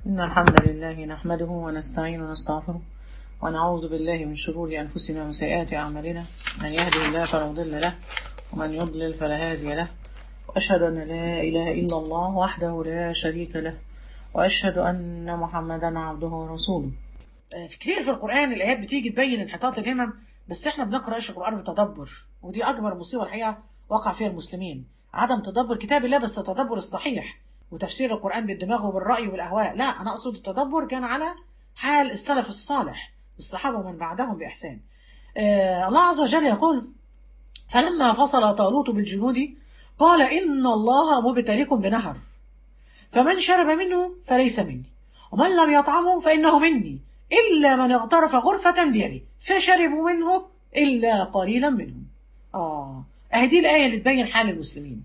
إن الحمد لله نحمده ونستعين ونستغفره ونعوذ بالله من شرور أنفسنا وسيئات أعمالنا من يهده الله فلا مضل له ومن يضلل فلا هادي له وأشهد أن لا إله إلا الله وحده لا شريك له وأشهد أن محمدا عبده ورسوله في كتير في القرآن الآيات بتيجي تبين انحطاط الهمم بس احنا بنقرأش القرآن بتدبر ودي أكبر مصيبة الحقيقة وقع فيها المسلمين عدم تدبر كتاب الله بس التدبر الصحيح وتفسير القرآن بالدماغ وبالرأي وبالأهواء لا أنا أقصد التدبر كان على حال السلف الصالح الصحابة ومن بعدهم بإحسان آه الله عز وجل يقول فلما فصل طالوت بالجنود قال إن الله مبتليكم بنهر فمن شرب منه فليس مني ومن لم يطعمه فإنه مني إلا من اغترف غرفة بيده فشربوا منه إلا قليلا منهم آه أهي دي الآية اللي تبين حال المسلمين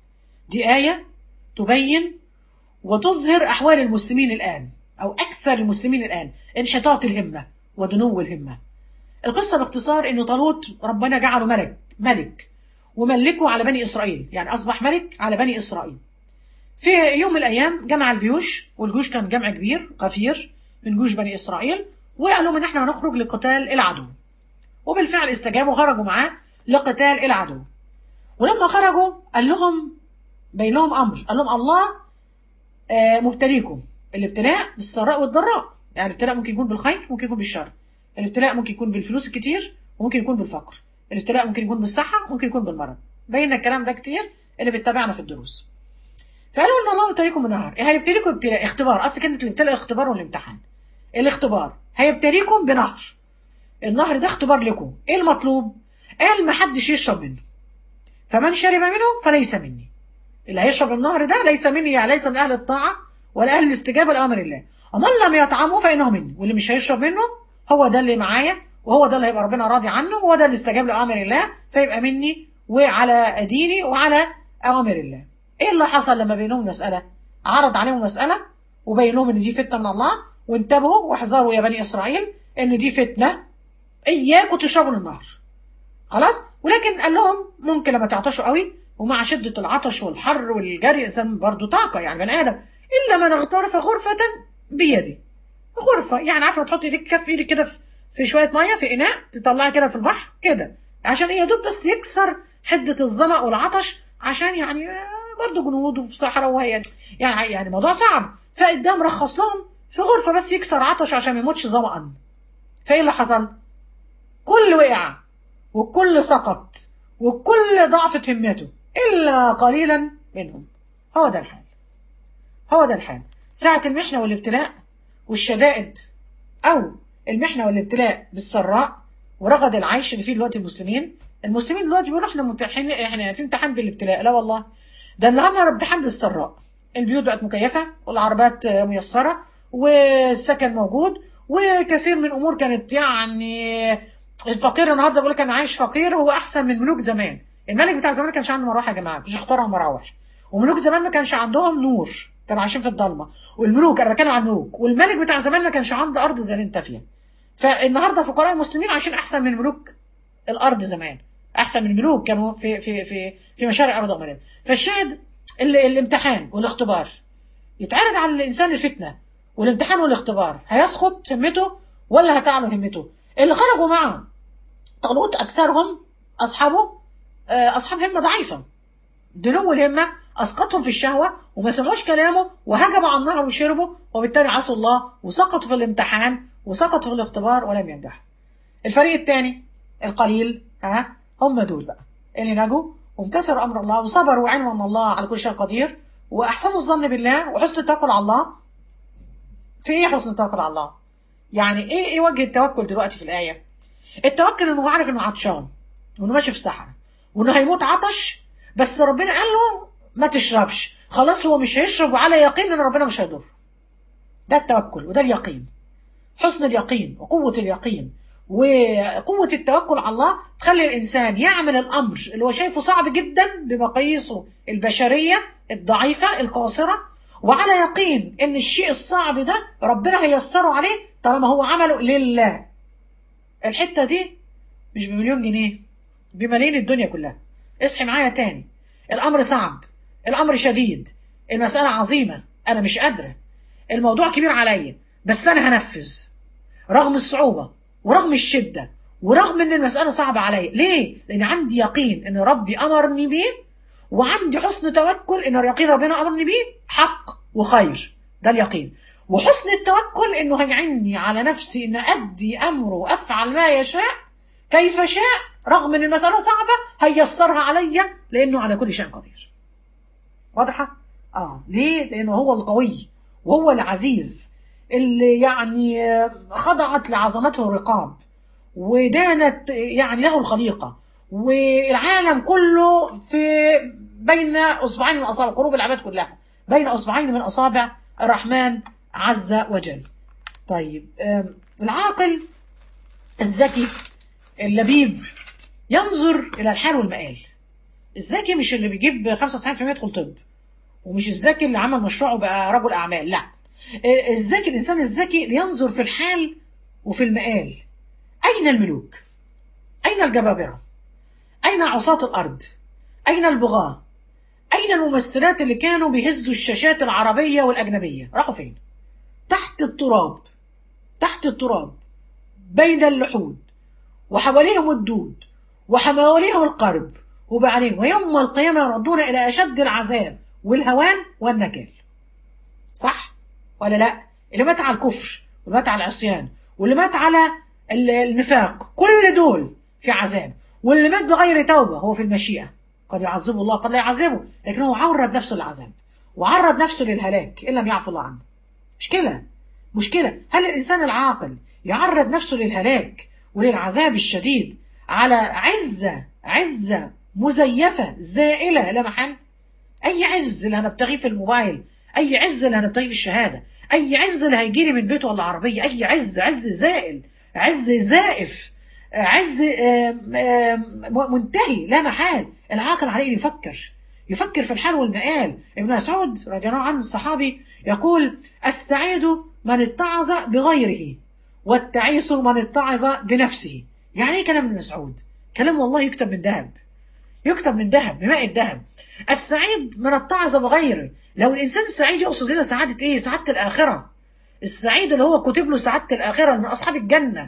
دي آية تبين وتظهر أحوال المسلمين الآن أو أكثر المسلمين الآن انحطاط الهمة ودنو الهمة القصة باختصار إن طالوت ربنا جعله ملك ملك وملكه على بني إسرائيل يعني أصبح ملك على بني إسرائيل في يوم من الأيام جمع الجيوش والجيوش كان جمع كبير غفير من جيوش بني إسرائيل وقالوا من إحنا هنخرج لقتال العدو وبالفعل استجابوا وخرجوا معاه لقتال العدو ولما خرجوا قال لهم بين لهم امر قال لهم الله آه مبتليكم الابتلاء بالسراء والضراء يعني الابتلاء ممكن يكون بالخير ممكن يكون بالشر الابتلاء ممكن يكون بالفلوس الكتير وممكن يكون بالفقر الابتلاء ممكن يكون بالصحة ممكن يكون بالمرض بينا الكلام ده كتير اللي بيتابعنا في الدروس فقالوا ان الله مبتليكم بالنهار هيبتليكم ابتلاء اختبار اصل كلمه الابتلاء الاختبار والامتحان الاختبار هيبتليكم بنهر النهر ده اختبار لكم ايه المطلوب قال ما حدش يشرب منه فمن شرب منه فليس مني اللي هيشرب النهر ده ليس مني يعني ليس من اهل الطاعه ولا اهل الاستجابه لامر الله ومن لم يطعمه فانه مني واللي مش هيشرب منه هو ده اللي معايا وهو ده اللي هيبقى ربنا راضي عنه وهو ده اللي استجاب لامر الله فيبقى مني وعلى ديني وعلى اوامر الله ايه اللي حصل لما بينهم مساله عرض عليهم مساله وبين لهم ان دي فتنه من الله وانتبهوا واحذروا يا بني اسرائيل ان دي فتنه اياكم تشربوا النهر خلاص ولكن قال لهم ممكن لما تعطشوا قوي ومع شدة العطش والحر والجري الإنسان برضه طاقة يعني بني آدم إلا من اغترف غرفة بيدي غرفة يعني عارفة تحطي ايدك كف ايدك كده في شوية مية في إناء تطلعي كده في البحر كده عشان إيه دوب بس يكسر حدة الظمأ والعطش عشان يعني برضه جنود وفي صحراء وهي يعني يعني موضوع صعب فقدام رخص لهم في غرفة بس يكسر عطش عشان ما يموتش ظمأ فإيه اللي حصل؟ كل وقع والكل سقط والكل ضعفت همته إلا قليلا منهم هو ده الحال هو ده الحال ساعة المحنة والابتلاء والشدائد أو المحنة والابتلاء بالسراء ورغد العيش اللي فيه دلوقتي المسلمين المسلمين دلوقتي بيقولوا احنا ممتحنين احنا في امتحان بالابتلاء لا والله ده النهارده امتحان بالسراء البيوت بقت مكيفة والعربات ميسرة والسكن موجود وكثير من الامور كانت يعني الفقير النهارده بيقول لك انا عايش فقير هو احسن من ملوك زمان الملك بتاع زمان ما كانش عنده مراوح يا جماعه مش اخترعوا مراوح وملوك زمان ما كانش عندهم نور كانوا عايشين في الضلمه والملوك انا بتكلم عن الملوك والملك بتاع زمان ما كانش عنده ارض زي اللي انت فيها فالنهارده فقراء المسلمين عايشين احسن من ملوك الارض زمان احسن من الملوك كانوا في في في في مشارق ارض امريكا فالشاهد الامتحان والاختبار يتعرض على الانسان الفتنه والامتحان والاختبار هيسقط همته ولا هتعلو همته اللي خرجوا معه طالوت اكثرهم اصحابه اصحاب همه ضعيفه دنو الهمه اسقطهم في الشهوه وما سمعوش كلامه وهجموا على النهر وشربوا وبالتالي عصوا الله وسقطوا في الامتحان وسقطوا في الاختبار ولم ينجحوا الفريق الثاني القليل ها هم دول بقى اللي نجوا وامتثلوا امر الله وصبروا وعلموا ان الله على كل شيء قدير واحسنوا الظن بالله وحسن التوكل على الله في ايه حسن التوكل على الله يعني ايه ايه وجه التوكل دلوقتي في الايه التوكل انه عارف انه عطشان وانه ماشي في الصحراء وانه هيموت عطش بس ربنا قال له ما تشربش خلاص هو مش هيشرب وعلى يقين ان ربنا مش هيضر ده التوكل وده اليقين حسن اليقين وقوة اليقين وقوة التوكل على الله تخلي الإنسان يعمل الأمر اللي هو شايفه صعب جدا بمقاييسه البشرية الضعيفة القاصرة وعلى يقين إن الشيء الصعب ده ربنا هيسره عليه طالما هو عمله لله الحتة دي مش بمليون جنيه بملايين الدنيا كلها اصحي معايا تاني الأمر صعب الأمر شديد المسألة عظيمة أنا مش قادرة الموضوع كبير عليا بس انا هنفذ رغم الصعوبه ورغم الشده ورغم ان المساله صعبه عليا ليه لان عندي يقين ان ربي امرني بيه وعندي حسن توكل ان اليقين ربنا امرني بيه حق وخير ده اليقين وحسن التوكل انه هيعني على نفسي ان ادي امره وافعل ما يشاء كيف شاء رغم ان المساله صعبه هيسرها عليا لانه على كل شيء قدير واضحه اه ليه لانه هو القوي وهو العزيز اللي يعني خضعت لعظمته الرقاب ودانت يعني له الخليقه والعالم كله في بين اصبعين من اصابع قلوب العباد كلها بين اصبعين من اصابع الرحمن عز وجل. طيب العاقل الذكي اللبيب ينظر الى الحال والمآل. الذكي مش اللي بيجيب 95% يدخل طب ومش الذكي اللي عمل مشروعه بقى رجل اعمال لا الذكي الانسان الذكي ينظر في الحال وفي المآل اين الملوك؟ اين الجبابره؟ أين عصاة الأرض؟ أين البغاة؟ أين الممثلات اللي كانوا بيهزوا الشاشات العربية والأجنبية؟ راحوا فين؟ تحت التراب تحت التراب بين اللحود وحواليهم الدود وحواليهم القرب وبعدين ويوم القيامة يردون إلى أشد العذاب والهوان والنكال صح ولا لا اللي مات على الكفر واللي مات على العصيان واللي مات على النفاق كل دول في عذاب واللي مات بغير توبة هو في المشيئة قد يعذبه الله قد لا يعذبه لكن هو عرض نفسه للعذاب وعرض نفسه للهلاك إن لم يعفو الله عنه مشكلة مشكلة هل الإنسان العاقل يعرض نفسه للهلاك وللعذاب الشديد على عزة عزة مزيفة زائلة لا محل أي عز اللي هنبتغيه في الموبايل أي عز اللي هنبتغيه في الشهادة أي عز اللي هيجيلي من بيته ولا عربية أي عز عز زائل عز زائف عز آم آم منتهي لا محال العاقل عليه يفكر يفكر في الحال والمآل ابن مسعود رضي الله عنه الصحابي يقول السعيد من اتعظ بغيره والتعيس من اتعظ بنفسه يعني ايه كلام ابن مسعود كلام والله يكتب من ذهب يكتب من ذهب بماء الذهب السعيد من اتعظ بغيره لو الانسان السعيد يقصد هنا سعاده ايه سعاده الاخره السعيد اللي هو كتب له سعاده الاخره من اصحاب الجنه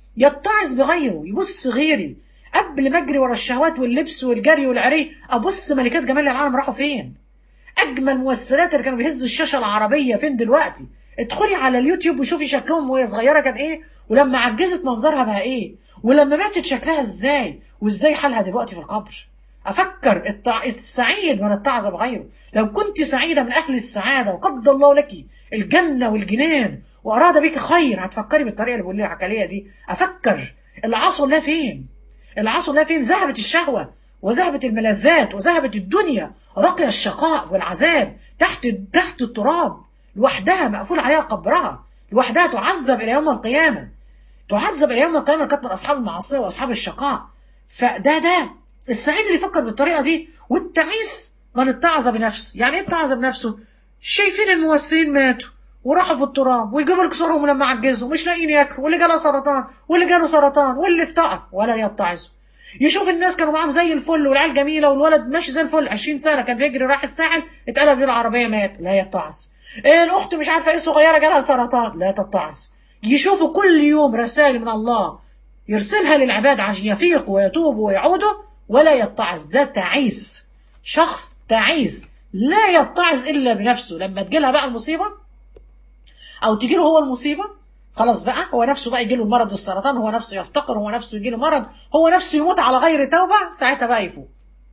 يتعظ بغيره يبص غيري قبل ما اجري ورا الشهوات واللبس والجري والعري ابص ملكات جمال العالم راحوا فين اجمل ممثلات اللي كانوا بيهزوا الشاشه العربيه فين دلوقتي ادخلي على اليوتيوب وشوفي شكلهم وهي صغيره كان ايه ولما عجزت منظرها بقى ايه ولما ماتت شكلها ازاي وازاي حالها دلوقتي في القبر افكر التع... السعيد من اتعظ بغيره لو كنت سعيده من اهل السعاده وقد الله لك الجنه والجنان واراد بك خير هتفكري بالطريقه اللي بقول لك عليها دي افكر العصر الله فين العصر الله فين ذهبت الشهوه وذهبت الملذات وذهبت الدنيا وبقي الشقاء والعذاب تحت تحت التراب لوحدها مقفول عليها قبرها لوحدها تعذب الى يوم القيامه تعذب الى يوم القيامه كانت من اصحاب المعصيه واصحاب الشقاء فده ده السعيد اللي يفكر بالطريقه دي والتعيس من اتعظ بنفسه يعني ايه اتعظ بنفسه شايفين الممثلين ماتوا وراحوا في التراب ويجيبوا لك صورهم لما عجزوا مش لاقيين ياكلوا واللي جاله سرطان واللي جاله سرطان واللي افتقر ولا يتعظوا يشوف الناس كانوا معاهم زي الفل والعيال جميله والولد ماشي زي الفل 20 سنه كان بيجري راح الساحل اتقلب بيه العربيه مات لا يتعظ إيه الاخت مش عارفه ايه صغيره جالها سرطان لا تتعظ يشوفوا كل يوم رسائل من الله يرسلها للعباد عشان يفيقوا ويتوبوا ويعودوا ولا يتعظ ده تعيس شخص تعيس لا يتعظ الا بنفسه لما تجيلها بقى المصيبه او تجيله هو المصيبه خلاص بقى هو نفسه بقى يجيله مرض السرطان هو نفسه يفتقر هو نفسه يجيله مرض هو نفسه يموت على غير توبه ساعتها بقى يفوق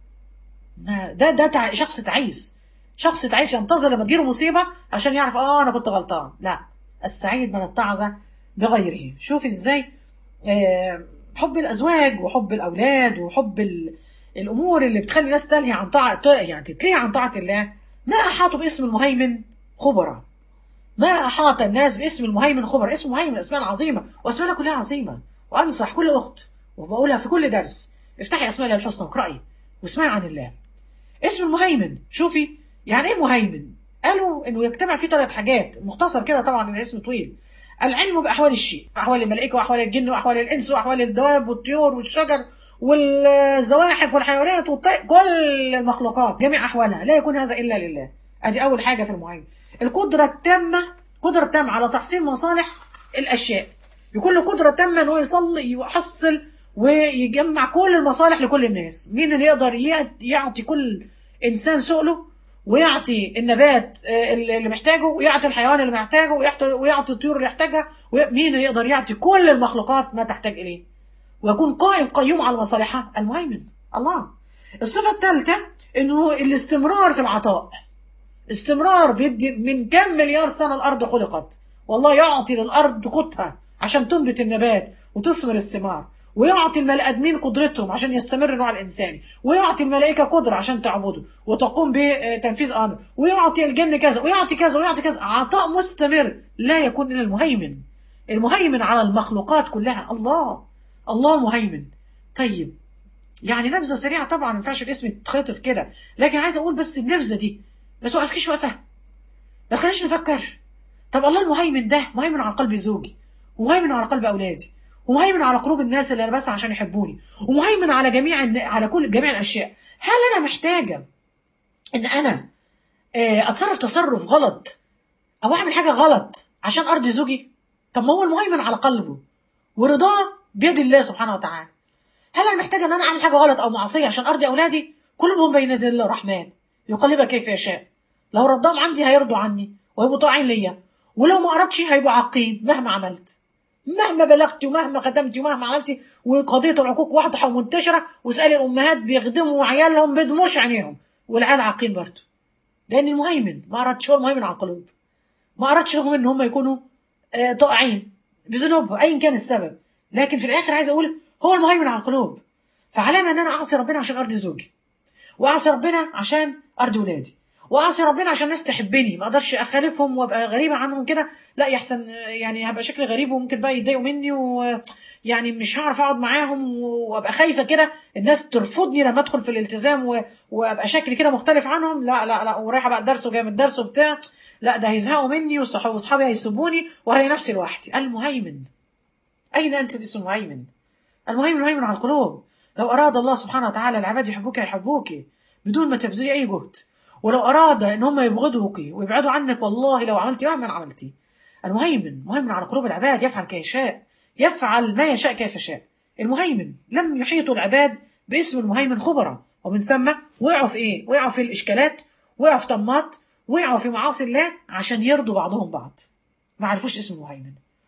ده ده تع... شخص تعيس شخص تعيس ينتظر لما تجيله مصيبه عشان يعرف اه انا كنت غلطان لا السعيد من اتعظ بغيره شوف ازاي آه حب الازواج وحب الاولاد وحب ال... الامور اللي بتخلي الناس تلهي عن طاعه يعني تتلهي عن طاعه الله ما احاطوا باسم المهيمن خبرا ما احاط الناس باسم المهيمن خبرا اسم مهيمن اسماء عظيمه واسماء كلها عظيمه وانصح كل اخت وبقولها في كل درس افتحي اسماء الله الحسنى واقراي واسمعي عن الله اسم المهيمن شوفي يعني ايه مهيمن قالوا انه يجتمع فيه ثلاث حاجات مختصر كده طبعا الاسم طويل العلم باحوال الشيء احوال الملائكه واحوال الجن واحوال الانس واحوال الدواب والطيور والشجر والزواحف والحيوانات والطير كل المخلوقات جميع احوالها لا يكون هذا الا لله ادي اول حاجه في المهيمن القدره التامه قدره تامه على تحصيل مصالح الاشياء يكون له قدره تامه ان هو يصلي ويحصل ويجمع كل المصالح لكل الناس مين اللي يقدر يع- يعطي كل انسان سؤله ويعطي النبات آه، اللي محتاجه ويعطي الحيوان اللي محتاجه ويعطي ويعطي الطيور اللي يحتاجها وي- مين اللي يقدر يعطي كل المخلوقات ما تحتاج اليه ويكون قائم قيوم على مصالحها المهيمن الله الصفه الثالثه انه الاستمرار في العطاء استمرار بيدي من كم مليار سنه الارض خلقت والله يعطي للارض قوتها عشان تنبت النبات وتثمر الثمار ويعطي البني ادمين قدرتهم عشان يستمر النوع الانساني ويعطي الملائكه قدره عشان تعبده وتقوم بتنفيذ امر ويعطي الجن كذا ويعطي كذا ويعطي كذا عطاء مستمر لا يكون الا المهيمن المهيمن على المخلوقات كلها الله الله مهيمن طيب يعني نبذه سريعه طبعا ما ينفعش الاسم يتخطف كده لكن عايز اقول بس النبذه دي ما توقفكيش وقفه ما تخليش نفكر طب الله المهيمن ده مهيمن على قلب زوجي ومهيمن على قلب اولادي ومهيمن على قلوب الناس اللي انا بس عشان يحبوني ومهيمن على جميع الن- على كل جميع الاشياء هل انا محتاجه ان انا آه، اتصرف تصرف غلط او اعمل حاجه غلط عشان ارضي زوجي طب ما هو المهيمن على قلبه ورضاه بيد الله سبحانه وتعالى هل انا محتاجه ان انا اعمل حاجه غلط او معصيه عشان ارضي اولادي كلهم بين يدي الله الرحمن يقلبها كيف يشاء لو رضاهم عندي هيرضوا عني ويبقوا طاعين ليا ولو ما اردتش هيبقوا عاقين مهما عملت مهما بلغتي ومهما خدمتي ومهما عملتي وقضيه العقوق واضحه ومنتشره واسالي الامهات بيخدموا عيالهم بدموش عينيهم والعيال عاقين برضه لان المهيمن ما اردش هو المهيمن على القلوب ما اردش لهم ان هم يكونوا آه، طائعين بذنوبهم ايا كان السبب لكن في الاخر عايز اقول هو المهيمن على القلوب فعلامه ان انا اعصي ربنا عشان ارضي زوجي واعصي ربنا عشان ارضي ولادي واعصي ربنا عشان الناس تحبني ما اقدرش اخالفهم وابقى غريبه عنهم كده لا يحسن يعني هبقى شكلي غريب وممكن بقى يتضايقوا مني ويعني مش هعرف اقعد معاهم وابقى خايفه كده الناس ترفضني لما ادخل في الالتزام و... وابقى شكلي كده مختلف عنهم لا لا لا ورايحه بقى الدرس وجايه من الدرس وبتاع لا ده هيزهقوا مني وصح- واصحابي هيسيبوني وهلاقي نفسي لوحدي المهيمن اين انت باسم المهيمن المهيمن مهيمن على القلوب لو اراد الله سبحانه وتعالى العباد يحبوك يحبوك بدون ما تبذلي اي جهد ولو اراد ان هم يبغضوك ويبعدوا عنك والله لو عملتي مهما عملتي المهيمن مهيمن على قلوب العباد يفعل كيف يشاء يفعل ما يشاء كيف يشاء المهيمن لم يحيطوا العباد باسم المهيمن خبرا ومن ثم وقعوا في ايه وقعوا في الاشكالات وقعوا في طمات وقعوا في معاصي الله عشان يرضوا بعضهم بعض ما عرفوش اسم المهيمن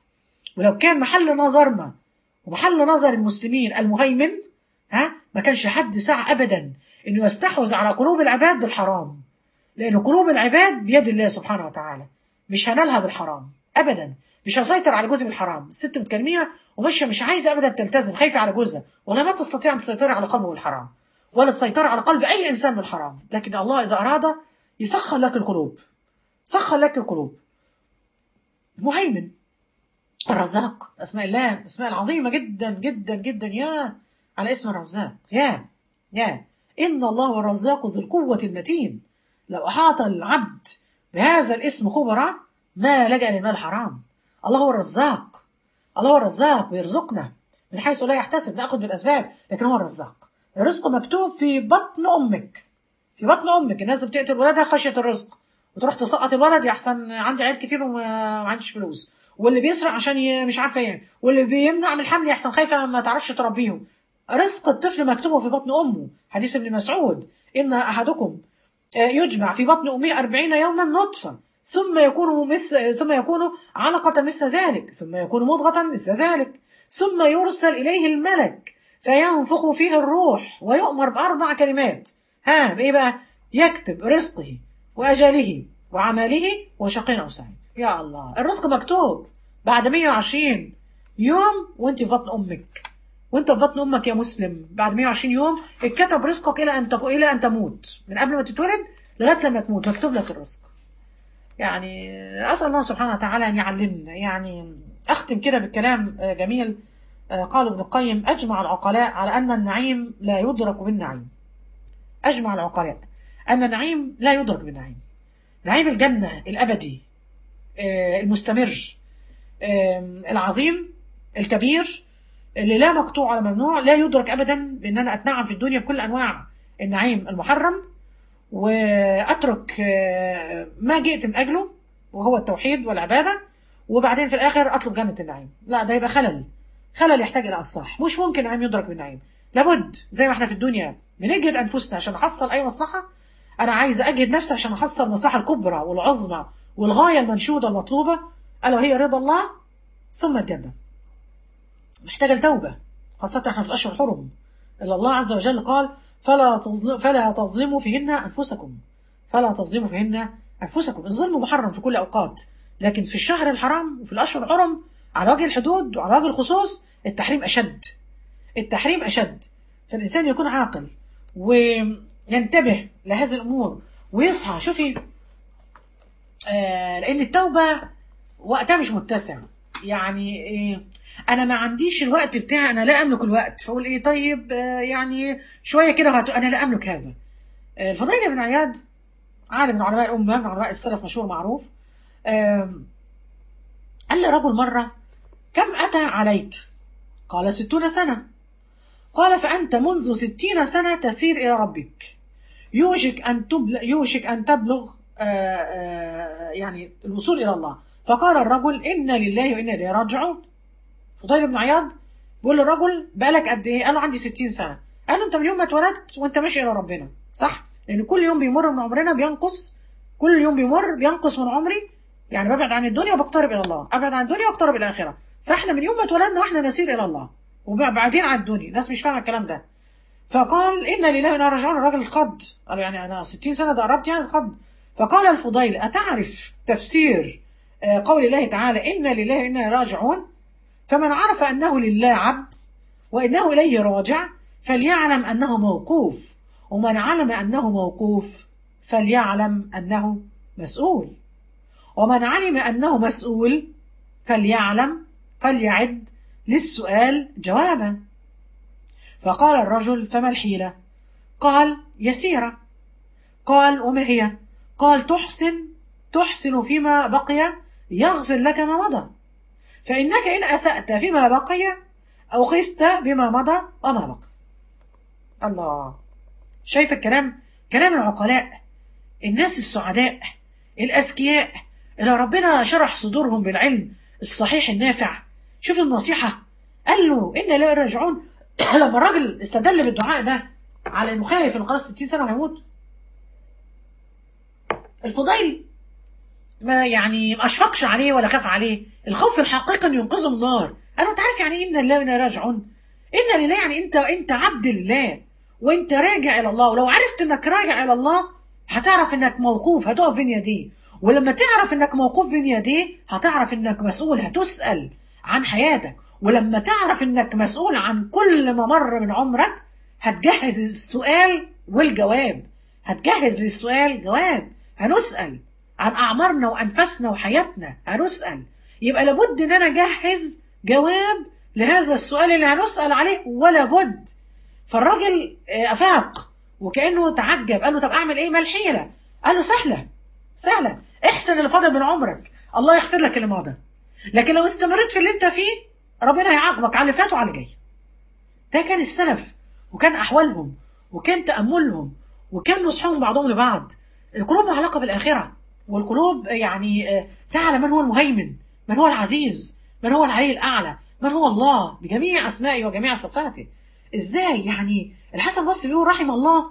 ولو كان محل نظرنا ومحل نظر المسلمين المهيمن ها ما كانش حد سعى ابدا انه يستحوذ على قلوب العباد بالحرام لان قلوب العباد بيد الله سبحانه وتعالى مش هنالها بالحرام ابدا مش هسيطر على جوزي بالحرام الست متكلميها وماشيه مش عايزه ابدا تلتزم خايفه على جوزها ولا ما تستطيع ان تسيطري على قلبه بالحرام ولا تسيطري على قلب اي انسان بالحرام لكن الله اذا اراد يسخر لك القلوب سخر لك القلوب مهيمن الرزاق اسماء الله اسماء العظيمه جدا جدا جدا يا على اسم الرزاق يا يا ان الله هو الرزاق ذو القوه المتين لو احاط العبد بهذا الاسم خبرا ما لجا لنا الحرام الله هو الرزاق الله هو الرزاق بيرزقنا من حيث لا يحتسب ناخذ بالاسباب لكن هو الرزاق الرزق مكتوب في بطن امك في بطن امك الناس بتقتل ولادها خشيه الرزق وتروح تسقط الولد يا احسن عندي عيال كتير وما ما عنديش فلوس واللي بيسرق عشان ي... مش عارفه ايه واللي بيمنع من الحمل يحسن خايفه ما تعرفش تربيهم رزق الطفل مكتوب في بطن امه حديث ابن مسعود ان احدكم آه، يجمع في بطن امه أربعين يوما نطفه ثم يكون مثل ثم يكون علقة مثل ذلك ثم يكون مضغة مثل ذلك ثم يرسل إليه الملك فينفخ فيه الروح ويؤمر بأربع كلمات ها بإيه بقى يكتب رزقه وأجله وعمله وشقي أو سعيد يا الله الرزق مكتوب بعد 120 يوم وانت في بطن أمك وانت في بطن امك يا مسلم بعد 120 يوم اتكتب رزقك الى ان تك... الى ان تموت من قبل ما تتولد لغايه لما تموت مكتوب لك الرزق يعني اسال الله سبحانه وتعالى ان يعلمنا يعني اختم كده بالكلام آه، جميل آه، قال ابن القيم اجمع العقلاء على ان النعيم لا يدرك بالنعيم اجمع العقلاء ان النعيم لا يدرك بالنعيم نعيم الجنه الابدي آه، المستمر آه، العظيم الكبير اللي لا مقطوع ولا ممنوع لا يدرك ابدا بان انا اتنعم في الدنيا بكل انواع النعيم المحرم واترك آه، ما جئت من اجله وهو التوحيد والعباده وبعدين في الاخر اطلب جنه النعيم لا ده يبقى خلل خلل يحتاج الى اصلاح مش ممكن نعيم يدرك بالنعيم لابد زي ما احنا في الدنيا بنجهد انفسنا عشان نحصل اي مصلحه انا عايز اجهد نفسي عشان احصل المصلحه الكبرى والعظمى والغايه المنشوده المطلوبه الا وهي رضا الله ثم الجنه محتاجه التوبه خاصه احنا في الاشهر الحرم الا الله عز وجل قال فلا تظلم فلا تظلموا فيهن انفسكم فلا تظلموا فيهن انفسكم الظلم محرم في كل اوقات لكن في الشهر الحرام وفي الاشهر الحرم على وجه الحدود وعلى وجه الخصوص التحريم اشد التحريم اشد فالانسان يكون عاقل وينتبه لهذه الامور ويصحى شوفي آه لان التوبه وقتها مش متسع يعني إيه انا ما عنديش الوقت بتاعي انا لا املك الوقت فاقول ايه طيب آه يعني شويه كده هت... انا لا املك هذا آه الفضيل بن عياد عالم من علماء الامه من علماء السلف مشهور معروف آه قال لرجل مره كم اتى عليك قال ستون سنه قال فانت منذ ستين سنه تسير الى ربك يوشك ان تبلغ يوشك ان تبلغ آآ آآ يعني الوصول الى الله فقال الرجل انا لله وانا اليه راجعون فضيل بن عياض بيقول للرجل بقالك قد ايه؟ قال له عندي 60 سنه قال له انت من يوم ما اتولدت وانت ماشي الى ربنا صح؟ لان كل يوم بيمر من عمرنا بينقص كل يوم بيمر بينقص من عمري يعني ببعد عن الدنيا وبقترب الى الله ابعد عن الدنيا واقترب الى الاخره فاحنا من يوم ما اتولدنا واحنا نسير الى الله وبعدين عن الدنيا الناس مش فاهمه الكلام ده فقال انا لله وانا راجعون الراجل اتخض قال يعني انا 60 سنه ده قربت يعني اتخض فقال الفضيل اتعرف تفسير قول الله تعالى انا لله وانا راجعون فمن عرف انه لله عبد وانه اليه راجع فليعلم انه موقوف ومن علم انه موقوف فليعلم انه مسؤول ومن علم انه مسؤول فليعلم فليعد للسؤال جوابا فقال الرجل فما الحيلة قال يسيرة قال وما هي قال تحسن تحسن فيما بقي يغفر لك ما مضى فإنك إن أسأت فيما بقي أو خست بما مضى وما بقي الله شايف الكلام كلام العقلاء الناس السعداء الأذكياء اللي ربنا شرح صدورهم بالعلم الصحيح النافع شوف النصيحة قال له إن لا يرجعون لما الراجل استدل بالدعاء ده على انه خايف انه خلاص 60 سنه وهيموت الفضيل ما يعني ما اشفقش عليه ولا خاف عليه الخوف الحقيقي انه ينقذه من النار انا انت عارف يعني ايه ان الله وانا راجعون ان لله يعني انت انت عبد لله وانت راجع الى الله ولو عرفت انك راجع الى الله هتعرف انك موقوف هتقف بين يديه ولما تعرف انك موقوف بين يديه هتعرف انك مسؤول هتسال عن حياتك ولما تعرف انك مسؤول عن كل ما مر من عمرك هتجهز السؤال والجواب هتجهز للسؤال جواب هنسأل عن أعمارنا وأنفاسنا وحياتنا هنسأل يبقى لابد إن أنا أجهز جواب لهذا السؤال اللي هنسأل عليه ولا بد فالراجل أفاق وكأنه تعجب قال له طب أعمل إيه ما الحيلة قال له سهلة سهلة احسن اللي فاضل من عمرك الله يغفر لك اللي ماضى لكن لو استمريت في اللي انت فيه ربنا هيعاقبك على اللي فات وعلى اللي جاي ده كان السلف وكان احوالهم وكان تاملهم وكان نصحهم بعضهم لبعض القلوب علاقه بالاخره والقلوب يعني تعلم من هو المهيمن من هو العزيز من هو العلي الاعلى من هو الله بجميع اسمائه وجميع صفاته ازاي يعني الحسن البصري بيقول رحم الله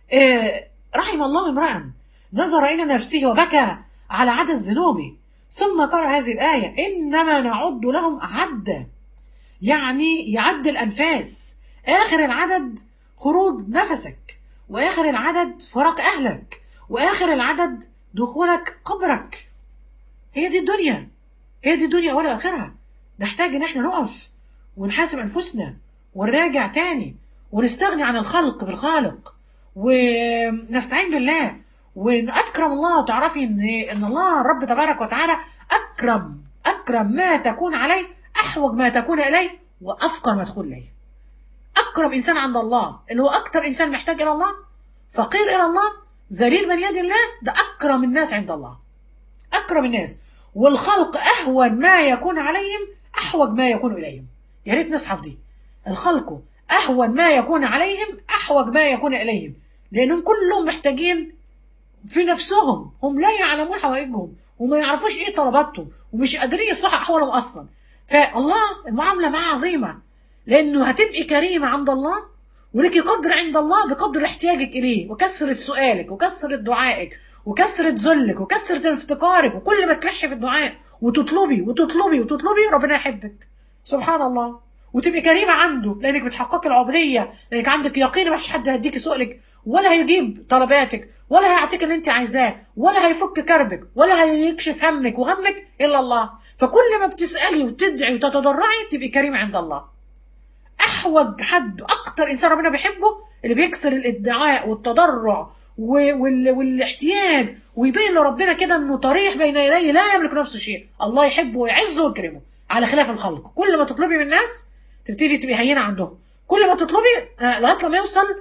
رحم الله امرا نظر الى نفسه وبكى على عدد ذنوبه ثم قرأ هذه الآية إنما نعد لهم عدا يعني يعد الأنفاس آخر العدد خروج نفسك وآخر العدد فراق أهلك وآخر العدد دخولك قبرك هي دي الدنيا هي دي الدنيا ولا آخرها نحتاج إن احنا نقف ونحاسب أنفسنا ونراجع تاني ونستغني عن الخلق بالخالق ونستعين بالله وان اكرم الله تعرفي ان ان الله الرب تبارك وتعالى اكرم اكرم ما تكون عليه احوج ما تكون اليه وافقر ما تكون اليه اكرم انسان عند الله اللي هو اكتر انسان محتاج الى الله فقير الى الله ذليل من يد الله ده اكرم الناس عند الله اكرم الناس والخلق اهون ما يكون عليهم احوج ما يكون اليهم يا ريت نصحف دي الخلق اهون ما يكون عليهم احوج ما يكون اليهم لانهم كلهم محتاجين في نفسهم هم لا يعلمون حوائجهم وما يعرفوش ايه طلباتهم ومش قادرين يصلحوا احوالهم اصلا فالله المعامله معاه عظيمه لانه هتبقي كريمه عند الله ولك قدر عند الله بقدر احتياجك اليه وكثره سؤالك وكثره دعائك وكثره ذلك وكثره افتقارك وكل ما تلحي في الدعاء وتطلبي وتطلبي وتطلبي ربنا يحبك سبحان الله وتبقي كريمه عنده لانك بتحققي العبوديه لانك عندك يقين مفيش حد هيديكي سؤلك ولا هيجيب طلباتك ولا هيعطيك اللي انت عايزاه ولا هيفك كربك ولا هيكشف همك وغمك الا الله فكل ما بتسالي وتدعي وتتضرعي تبقي كريمه عند الله احوج حد اكتر انسان ربنا بيحبه اللي بيكسر الادعاء والتضرع و- وال- والاحتياج ويبين لربنا كده انه طريح بين يديه لا يملك نفسه شيء الله يحبه ويعزه ويكرمه على خلاف الخلق كل ما تطلبي من الناس تبتدي تبقي هينه عندهم كل ما تطلبي آه، لغايه لما يوصل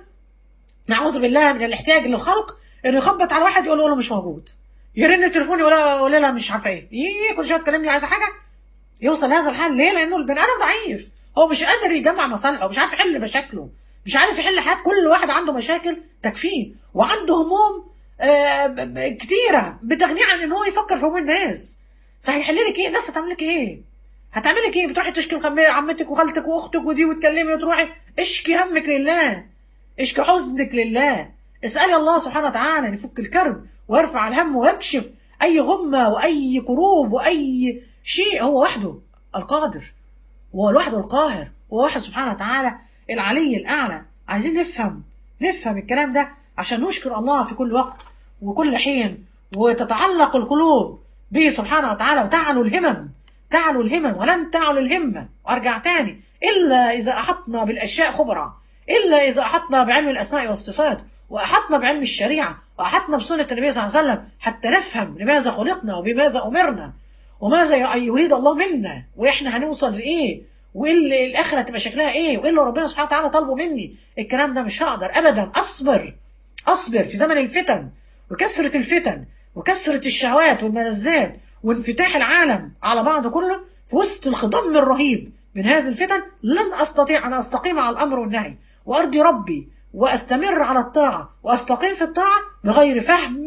نعوذ بالله من الاحتياج للخلق انه يخبط على واحد يقول له مش موجود يرن التليفون يقول لها يقول لها مش عارفه ايه يي كل شويه تكلمني عايزه حاجه يوصل لهذا الحال ليه؟ لانه البني ادم ضعيف هو مش قادر يجمع مصالحه مش عارف يحل مشاكله مش عارف يحل حياه كل واحد عنده مشاكل تكفيه وعنده هموم آه، ب- ب- كتيره بتغنيه عن ان هو يفكر في هموم الناس فهيحل لك ايه؟ الناس هتعمل لك ايه؟ هتعملي لك ايه؟ بتروحي تشكي لخم- عمتك وخالتك واختك ودي وتكلمي وتروحي اشكي همك لله اشكي حزنك لله اسألي الله سبحانه وتعالى ان يفك الكرب ويرفع الهم ويكشف اي غمة واي كروب واي شيء هو وحده القادر وهو لوحده القاهر هو واحد سبحانه وتعالى العلي الاعلى عايزين نفهم نفهم الكلام ده عشان نشكر الله في كل وقت وكل حين وتتعلق القلوب به سبحانه وتعالى وتعلو الهمم تعلو الهمم ولن تعلو الهمة وارجع تاني الا اذا احطنا بالاشياء خبرا الا اذا احطنا بعلم الاسماء والصفات واحطنا بعلم الشريعه واحطنا بسنه النبي صلى الله عليه وسلم حتى نفهم لماذا خلقنا وبماذا امرنا وماذا يريد الله منا واحنا هنوصل لايه وايه اللي الاخره تبقى شكلها ايه وايه اللي ربنا سبحانه وتعالى طالبه مني الكلام ده مش هقدر ابدا اصبر اصبر في زمن الفتن وكثره الفتن وكثره الشهوات والملذات وانفتاح العالم على بعضه كله في وسط الخضم الرهيب من هذه الفتن لن استطيع ان استقيم على الامر والنهي وارضي ربي واستمر على الطاعه واستقيم في الطاعه بغير فهم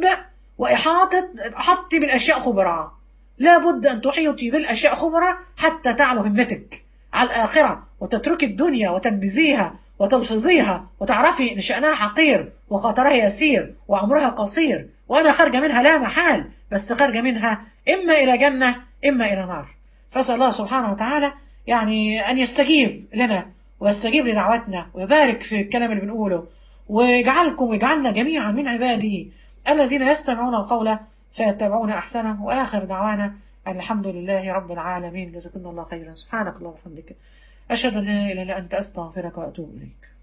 واحاطه احطي بالاشياء خبرا لابد ان تحيطي بالاشياء خبرا حتى تعلو همتك على الاخره وتتركي الدنيا وتنبذيها وتلفظيها وتعرفي ان شانها حقير وخطرها يسير وعمرها قصير وانا خارجه منها لا محال بس خارجه منها اما الى جنه اما الى نار فاسال الله سبحانه وتعالى يعني ان يستجيب لنا ويستجيب لدعوتنا ويبارك في الكلام اللي بنقوله ويجعلكم ويجعلنا جميعا من عباده الذين يستمعون القول فيتبعون احسنه واخر دعوانا ان الحمد لله رب العالمين جزاكم الله خيرا سبحانك اللهم وبحمدك اشهد ان لا اله الا انت استغفرك واتوب اليك